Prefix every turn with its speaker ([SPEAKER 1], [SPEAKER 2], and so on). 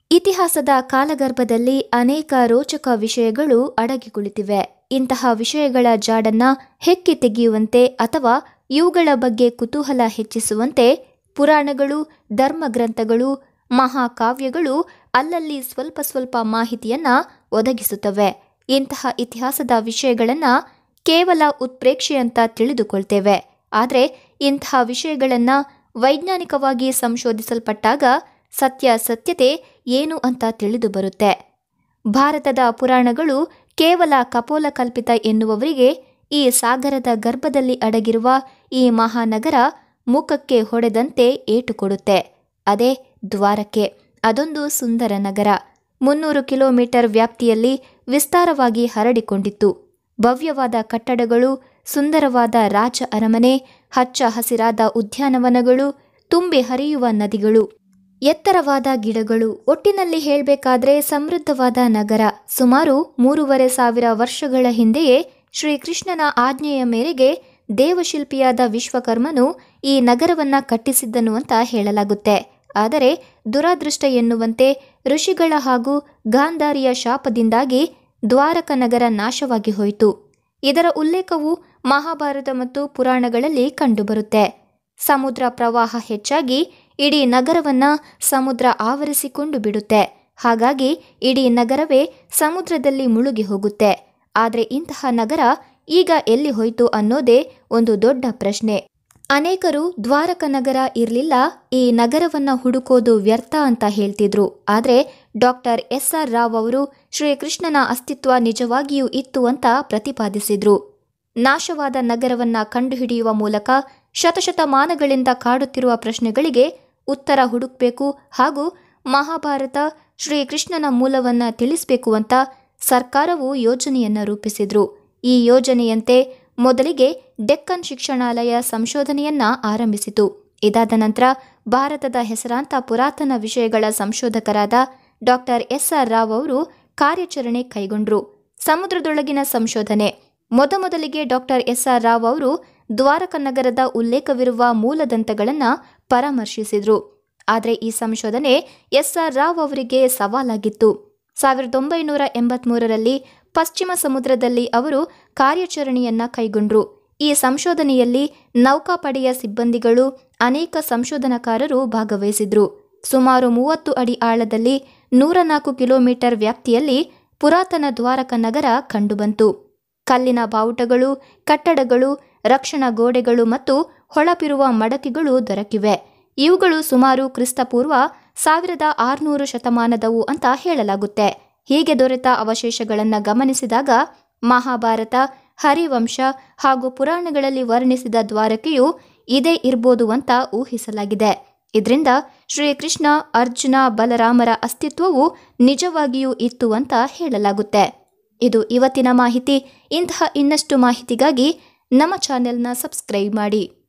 [SPEAKER 1] ಇತಿಹಾಸದ ಕಾಲಗರ್ಭದಲ್ಲಿ ಅನೇಕ ರೋಚಕ ವಿಷಯಗಳು ಅಡಗಿ ಕುಳಿತಿವೆ ಇಂತಹ ವಿಷಯಗಳ ಜಾಡನ್ನ ಹೆಕ್ಕಿ ತೆಗೆಯುವಂತೆ ಅಥವಾ ಇವುಗಳ ಬಗ್ಗೆ ಕುತೂಹಲ ಹೆಚ್ಚಿಸುವಂತೆ ಪುರಾಣಗಳು ಧರ್ಮಗ್ರಂಥಗಳು ಮಹಾಕಾವ್ಯಗಳು ಅಲ್ಲಲ್ಲಿ ಸ್ವಲ್ಪ ಸ್ವಲ್ಪ ಮಾಹಿತಿಯನ್ನ ಒದಗಿಸುತ್ತವೆ ಇಂತಹ ಇತಿಹಾಸದ ವಿಷಯಗಳನ್ನ ಕೇವಲ ಉತ್ಪ್ರೇಕ್ಷೆ ಅಂತ ತಿಳಿದುಕೊಳ್ತೇವೆ ಆದರೆ ಇಂತಹ ವಿಷಯಗಳನ್ನ ವೈಜ್ಞಾನಿಕವಾಗಿ ಸಂಶೋಧಿಸಲ್ಪಟ್ಟಾಗ ಸತ್ಯಾಸತ್ಯತೆ ಏನು ಅಂತ ತಿಳಿದು ಬರುತ್ತೆ ಭಾರತದ ಪುರಾಣಗಳು ಕೇವಲ ಕಪೋಲ ಕಲ್ಪಿತ ಎನ್ನುವವರಿಗೆ ಈ ಸಾಗರದ ಗರ್ಭದಲ್ಲಿ ಅಡಗಿರುವ ಈ ಮಹಾನಗರ ಮುಖಕ್ಕೆ ಹೊಡೆದಂತೆ ಏಟು ಕೊಡುತ್ತೆ ಅದೇ ದ್ವಾರಕೆ ಅದೊಂದು ಸುಂದರ ನಗರ ಮುನ್ನೂರು ಕಿಲೋಮೀಟರ್ ವ್ಯಾಪ್ತಿಯಲ್ಲಿ ವಿಸ್ತಾರವಾಗಿ ಹರಡಿಕೊಂಡಿತ್ತು ಭವ್ಯವಾದ ಕಟ್ಟಡಗಳು ಸುಂದರವಾದ ರಾಜ ಅರಮನೆ ಹಚ್ಚ ಹಸಿರಾದ ಉದ್ಯಾನವನಗಳು ತುಂಬಿ ಹರಿಯುವ ನದಿಗಳು ಎತ್ತರವಾದ ಗಿಡಗಳು ಒಟ್ಟಿನಲ್ಲಿ ಹೇಳಬೇಕಾದ್ರೆ ಸಮೃದ್ಧವಾದ ನಗರ ಸುಮಾರು ಮೂರುವರೆ ಸಾವಿರ ವರ್ಷಗಳ ಹಿಂದೆಯೇ ಶ್ರೀಕೃಷ್ಣನ ಆಜ್ಞೆಯ ಮೇರೆಗೆ ದೇವಶಿಲ್ಪಿಯಾದ ವಿಶ್ವಕರ್ಮನು ಈ ನಗರವನ್ನ ಕಟ್ಟಿಸಿದ್ದನು ಅಂತ ಹೇಳಲಾಗುತ್ತೆ ಆದರೆ ದುರಾದೃಷ್ಟ ಎನ್ನುವಂತೆ ಋಷಿಗಳ ಹಾಗೂ ಗಾಂಧಾರಿಯ ಶಾಪದಿಂದಾಗಿ ದ್ವಾರಕ ನಗರ ನಾಶವಾಗಿ ಹೋಯಿತು ಇದರ ಉಲ್ಲೇಖವು ಮಹಾಭಾರತ ಮತ್ತು ಪುರಾಣಗಳಲ್ಲಿ ಕಂಡುಬರುತ್ತೆ ಸಮುದ್ರ ಪ್ರವಾಹ ಹೆಚ್ಚಾಗಿ ಇಡೀ ನಗರವನ್ನ ಸಮುದ್ರ ಆವರಿಸಿಕೊಂಡು ಬಿಡುತ್ತೆ ಹಾಗಾಗಿ ಇಡೀ ನಗರವೇ ಸಮುದ್ರದಲ್ಲಿ ಮುಳುಗಿ ಹೋಗುತ್ತೆ ಆದರೆ ಇಂತಹ ನಗರ ಈಗ ಎಲ್ಲಿ ಹೋಯಿತು ಅನ್ನೋದೇ ಒಂದು ದೊಡ್ಡ ಪ್ರಶ್ನೆ ಅನೇಕರು ದ್ವಾರಕ ನಗರ ಇರಲಿಲ್ಲ ಈ ನಗರವನ್ನ ಹುಡುಕೋದು ವ್ಯರ್ಥ ಅಂತ ಹೇಳ್ತಿದ್ರು ಆದರೆ ಡಾಕ್ಟರ್ ಎಸ್ ಆರ್ ರಾವ್ ಅವರು ಶ್ರೀಕೃಷ್ಣನ ಅಸ್ತಿತ್ವ ನಿಜವಾಗಿಯೂ ಇತ್ತು ಅಂತ ಪ್ರತಿಪಾದಿಸಿದ್ರು ನಾಶವಾದ ನಗರವನ್ನ ಕಂಡುಹಿಡಿಯುವ ಮೂಲಕ ಶತಶತಮಾನಗಳಿಂದ ಕಾಡುತ್ತಿರುವ ಪ್ರಶ್ನೆಗಳಿಗೆ ಉತ್ತರ ಹುಡುಕ್ಬೇಕು ಹಾಗೂ ಮಹಾಭಾರತ ಶ್ರೀಕೃಷ್ಣನ ಮೂಲವನ್ನ ತಿಳಿಸಬೇಕು ಅಂತ ಸರ್ಕಾರವು ಯೋಜನೆಯನ್ನ ರೂಪಿಸಿದ್ರು ಈ ಯೋಜನೆಯಂತೆ ಮೊದಲಿಗೆ ಡೆಕ್ಕನ್ ಶಿಕ್ಷಣಾಲಯ ಸಂಶೋಧನೆಯನ್ನ ಆರಂಭಿಸಿತು ಇದಾದ ನಂತರ ಭಾರತದ ಹೆಸರಾಂತ ಪುರಾತನ ವಿಷಯಗಳ ಸಂಶೋಧಕರಾದ ಡಾಕ್ಟರ್ ಎಸ್ ಆರ್ ರಾವ್ ಅವರು ಕಾರ್ಯಾಚರಣೆ ಕೈಗೊಂಡ್ರು ಸಮುದ್ರದೊಳಗಿನ ಸಂಶೋಧನೆ ಮೊದಮೊದಲಿಗೆ ಡಾಕ್ಟರ್ ಎಸ್ ಆರ್ ರಾವ್ ಅವರು ದ್ವಾರಕ ನಗರದ ಉಲ್ಲೇಖವಿರುವ ಮೂಲದಂತಗಳನ್ನು ಪರಾಮರ್ಶಿಸಿದ್ರು ಆದರೆ ಈ ಸಂಶೋಧನೆ ಎಸ್ ಆರ್ ರಾವ್ ಅವರಿಗೆ ಸವಾಲಾಗಿತ್ತು ಸಾವಿರದ ಒಂಬೈನೂರ ಎಂಬತ್ಮೂರರಲ್ಲಿ ಪಶ್ಚಿಮ ಸಮುದ್ರದಲ್ಲಿ ಅವರು ಕಾರ್ಯಾಚರಣೆಯನ್ನ ಕೈಗೊಂಡ್ರು ಈ ಸಂಶೋಧನೆಯಲ್ಲಿ ನೌಕಾಪಡೆಯ ಸಿಬ್ಬಂದಿಗಳು ಅನೇಕ ಸಂಶೋಧನಕಾರರು ಭಾಗವಹಿಸಿದ್ರು ಸುಮಾರು ಮೂವತ್ತು ಅಡಿ ಆಳದಲ್ಲಿ ನೂರ ನಾಲ್ಕು ಕಿಲೋಮೀಟರ್ ವ್ಯಾಪ್ತಿಯಲ್ಲಿ ಪುರಾತನ ದ್ವಾರಕ ನಗರ ಕಂಡುಬಂತು ಕಲ್ಲಿನ ಬಾವುಟಗಳು ಕಟ್ಟಡಗಳು ರಕ್ಷಣಾ ಗೋಡೆಗಳು ಮತ್ತು ಹೊಳಪಿರುವ ಮಡಕೆಗಳು ದೊರಕಿವೆ ಇವುಗಳು ಸುಮಾರು ಕ್ರಿಸ್ತಪೂರ್ವ ಸಾವಿರದ ಆರುನೂರು ಶತಮಾನದವು ಅಂತ ಹೇಳಲಾಗುತ್ತೆ ಹೀಗೆ ದೊರೆತ ಅವಶೇಷಗಳನ್ನು ಗಮನಿಸಿದಾಗ ಮಹಾಭಾರತ ಹರಿವಂಶ ಹಾಗೂ ಪುರಾಣಗಳಲ್ಲಿ ವರ್ಣಿಸಿದ ದ್ವಾರಕೆಯು ಇದೇ ಇರ್ಬೋದು ಅಂತ ಊಹಿಸಲಾಗಿದೆ ಇದರಿಂದ ಶ್ರೀಕೃಷ್ಣ ಅರ್ಜುನ ಬಲರಾಮರ ಅಸ್ತಿತ್ವವು ನಿಜವಾಗಿಯೂ ಇತ್ತು ಅಂತ ಹೇಳಲಾಗುತ್ತೆ ಇದು ಇವತ್ತಿನ ಮಾಹಿತಿ ಇಂತಹ ಇನ್ನಷ್ಟು ಮಾಹಿತಿಗಾಗಿ ನಮ್ಮ ಚಾನೆಲ್ನ ಸಬ್ಸ್ಕ್ರೈಬ್ ಮಾಡಿ